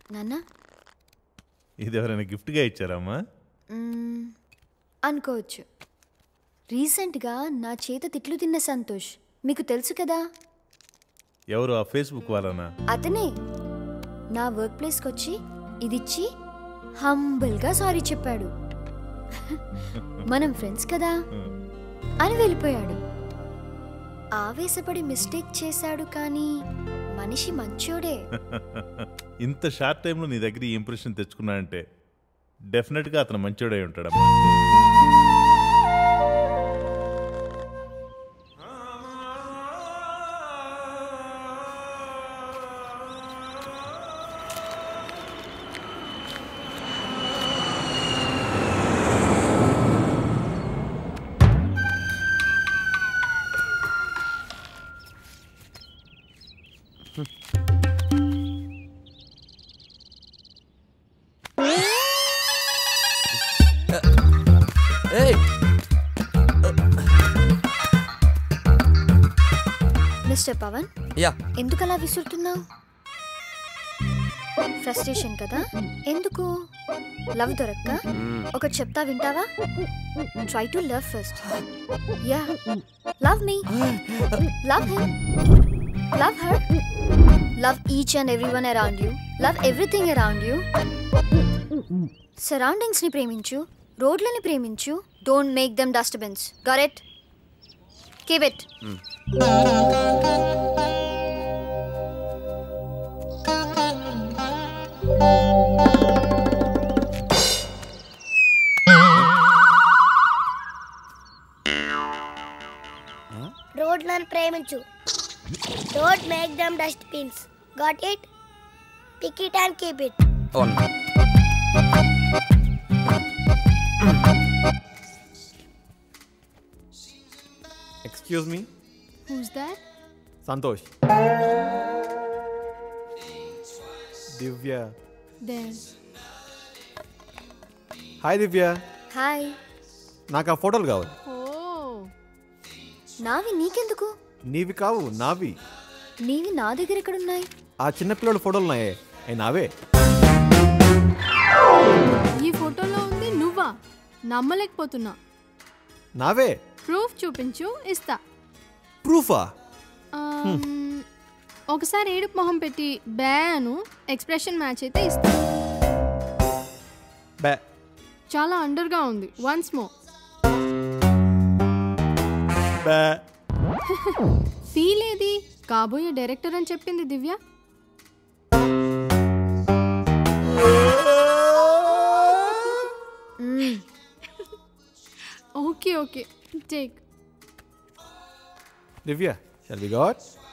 నాన్న ఇది ఎవరైనా గిఫ్ట్గా ఇచ్చారమ్మా మ్మ్, అనుకోవచ్చు రీసెంట్గా నా చేత తిట్లు తిన్న సంతోష్ మీకు తెలుసు కదా ఎవరు ఆ ఫేస్బుక్ వాళ్ళనా అతనే నా వర్క్ ప్లేస్కి వచ్చి ఇదిచ్చి హంబుల్గా సారీ చెప్పాడు మనం ఫ్రెండ్స్ కదా అని వెళ్ళిపోయాడు ఆవేశపడి మిస్టేక్ చేశాడు కానీ మనిషి మంచోడే ఇంత షార్ట్ టైంలో నీ దగ్గర ఈ ఇంప్రెషన్ తెచ్చుకున్నా అంటే డెఫినెట్గా అతను మంచోడై ఉంటాడమ్మా ఏయ్ మిస్టర్ పవన్ యా ఎందుకు అలా విసురుతున్నావు ఫ్రస్ట్రేషన్ కదా ఎందుకు లవ్ దొరక్క ఒకటి చెప్తా వింటావా try to love first yeah love me love him love her love each and every one around you love everything around you surroundings ని ప్రేమించు రోడ్లని ప్రేమించు don't make them dustbins got it keep it రోడ్లను ప్రేమించు don't make them dustbins got it pick it and keep it అవును excuse me Who's that? Santosh Divya There. Hi Divya hi నాకు ఆ ఫోటోలు కావాలి Oh. నావి నీకెందుకు నీవి కావు నావి నీవి నా దగ్గర ఎక్కడున్నాయి ఆ చిన్న పిల్లల ఫోటోలు ఉన్నాయే అవి నావే ఈ ఫోటోలో ఉంది నువ్వా నమ్మలేకపోతున్నా నావే ప్రూఫ్ చూపించు ఇస్తా ప్రూఫా ఆమ్, ఒకసారి ఏడుపు మొహం పెట్టి బ్యాను ఎక్స్ప్రెషన్ మ్యాచ్ అయితే ఇస్తా బే చాలా అండర్గా ఉంది వన్స్ మో బే ఫీల్ ఏది కాబోయే డైరెక్టర్ అని చెప్పింది Divya hmm. Okay okay take Divya shall we got